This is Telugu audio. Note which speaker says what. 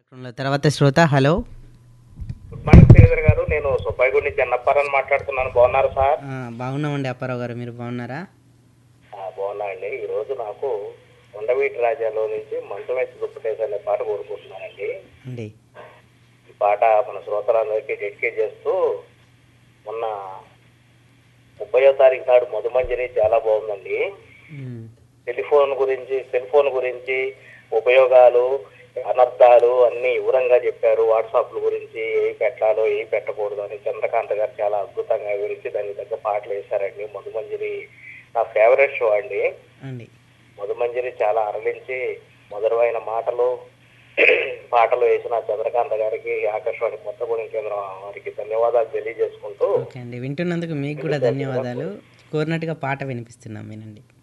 Speaker 1: కార్యక్రమంలో తర్వాత శ్రోత హలో
Speaker 2: గుడ్ మార్నింగ్ శ్రీధర్ గారు నేను సుబ్బాయిగూడి నుంచి అన్నప్పారని మాట్లాడుతున్నాను బాగున్నారు సార్
Speaker 1: ఆ, బాగున్నామండి అప్పారావు గారు మీరు బాగున్నారా
Speaker 2: ఆ, బాగున్నానండి ఈరోజు నాకు ఉండవీటి రాజాలో నుంచి మంచమేసి దుప్పటేసి అనే పాట కోరుకుంటున్నానండి
Speaker 1: అండి
Speaker 2: ఈ పాట మన శ్రోతలందరికీ డెడికేట్ చేస్తూ మొన్న ముప్పయో తారీఖు నాడు మధుమంజరి చాలా బాగుందండి
Speaker 1: ఉమ్,
Speaker 2: టెలిఫోన్ గురించి సెల్ ఫోన్ గురించి ఉపయోగాలు అనర్థాలు అన్ని వివరంగా చెప్పారు వాట్సాప్ల గురించి ఏ పెట్టాలో ఏ పెట్టకూడదు అని చంద్రకాంత్ గారు చాలా అద్భుతంగా వివరించి దానికి తగ్గ పాటలు వేశారండి మధుమంజరి నా ఫేవరెట్ షో అండి
Speaker 1: అండి
Speaker 2: మధుమంజరి చాలా అరలించి మధురమైన మాటలు పాటలు వేసిన చంద్రకాంత్ గారికి ఆకాశవాణి కొత్తగూడెం కేంద్రం వారికి ధన్యవాదాలు తెలియజేసుకుంటూ
Speaker 1: ఓకే అండి వింటున్నందుకు మీకు కూడా ధన్యవాదాలు కోరినట్టుగా పాట వినిపిస్తున్నాం వినండి